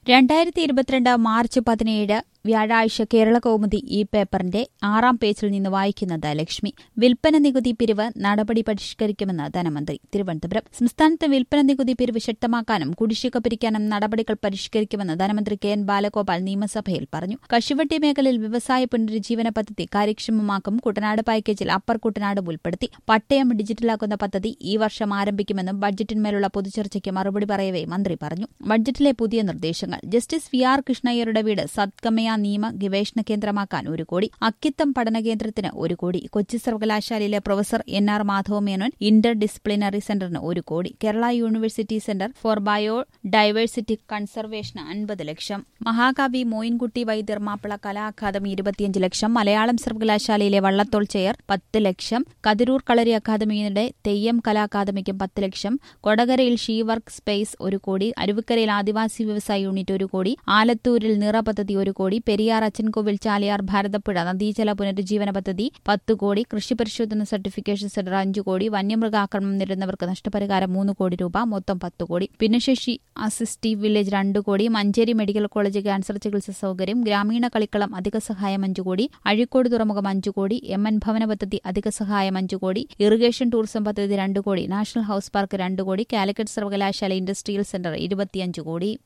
രണ്ടായിരത്തി ഇരുപത്തിരണ്ട് മാർച്ച് പതിനേഴ് വ്യാഴാഴ്ച കേരള കൗമുദി ഈ പേപ്പറിന്റെ ആറാം പേജിൽ നിന്ന് വായിക്കുന്നത് ലക്ഷ്മി വിൽപ്പന നികുതി പിരിവ് നടപടി പരിഷ്കരിക്കുമെന്ന് ധനമന്ത്രി തിരുവനന്തപുരം സംസ്ഥാനത്ത് വിൽപ്പന നികുതി പിരിവ് ശക്തമാക്കാനും കുടിശ്ശിക പിരിക്കാനും നടപടികൾ പരിഷ്കരിക്കുമെന്ന് ധനമന്ത്രി കെ എൻ ബാലഗോപാൽ നിയമസഭയിൽ പറഞ്ഞു കശുവട്ടി മേഖലയിൽ വ്യവസായ പുനരുജ്ജീവന പദ്ധതി കാര്യക്ഷമമാക്കും കുട്ടനാട് പാക്കേജിൽ അപ്പർ കുട്ടനാടും ഉൾപ്പെടുത്തി പട്ടയം ഡിജിറ്റലാക്കുന്ന പദ്ധതി ഈ വർഷം ആരംഭിക്കുമെന്നും ബഡ്ജറ്റിന്മേലുള്ള പൊതുചർച്ചയ്ക്ക് മറുപടി പറയവേ മന്ത്രി പറഞ്ഞു ബഡ്ജറ്റിലെ പുതിയ നിർദ്ദേശങ്ങൾ ജസ്റ്റിസ് വി ആർ കൃഷ്ണയ്യരുടെ വീട് സത്കമയ നിയമ ഗവേഷണ കേന്ദ്രമാക്കാൻ ഒരു കോടി അക്കിത്തം പഠന കേന്ദ്രത്തിന് ഒരു കോടി കൊച്ചി സർവകലാശാലയിലെ professor N R Madhava Menon interdisciplinary സെന്ററിന് ഒരു crore Kerala University Centre for biodiversity കൺസർവേഷന് അൻപത് ലക്ഷം മഹാകവി മോയിൻകുട്ടി വൈദ്യർ മാപ്പിള കലാ അക്കാദമി ഇരുപത്തിയഞ്ച് ലക്ഷം മലയാളം സർവകലാശാലയിലെ വള്ളത്തോൾ ചെയർ പത്ത് ലക്ഷം കതിരൂർ കളരി അക്കാദമിയുടെ തെയ്യം കലാ അക്കാദമിക്കും പത്ത് ലക്ഷം കൊടകരയിൽ ഷീ വർക്ക് സ്പേസ് ഒരു കോടി അരുവിക്കരയിൽ ആദിവാസി വ്യവസായ യൂണിറ്റ് ഒരു കോടി ആലത്തൂരിൽ നിറ പദ്ധതി ഒരു കോടി പെരിയാർ അച്ചൻകോവിൽ ചാലിയാർ ഭാരതപ്പുഴ നദീജല പുനരുജ്ജീവന പദ്ധതി പത്ത് കോടി കൃഷി പരിശോധന സർട്ടിഫിക്കേഷൻ സെന്റർ അഞ്ചു കോടി വന്യമൃഗാക്രമണം നേരിടുന്നവർക്ക് നഷ്ടപരിഹാരം മൂന്ന് കോടി രൂപ മൊത്തം പത്ത് കോടി ഭിന്നശേഷി അസിസ്റ്റീവ് വില്ലേജ് രണ്ട് കോടി മഞ്ചേരി മെഡിക്കൽ കോളേജ് ക്യാൻസർ ചികിത്സാ സൗകര്യം ഗ്രാമീണ കളിക്കളം അധിക സഹായം അഞ്ചു കോടി അഴീക്കോട് തുറമുഖം അഞ്ചു കോടി എം എൻ ഭവന പദ്ധതി അധിക സഹായം അഞ്ചു കോടി ഇറിഗേഷൻ ടൂറിസം പദ്ധതി രണ്ട് കോടി നാഷണൽ ഹൌസ് പാർക്ക് രണ്ട് കോടി കാലിക്കറ്റ് സർവകലാശാല ഇൻഡസ്ട്രിയൽ സെന്റർ ഇരുപത്തിയഞ്ച് കോടി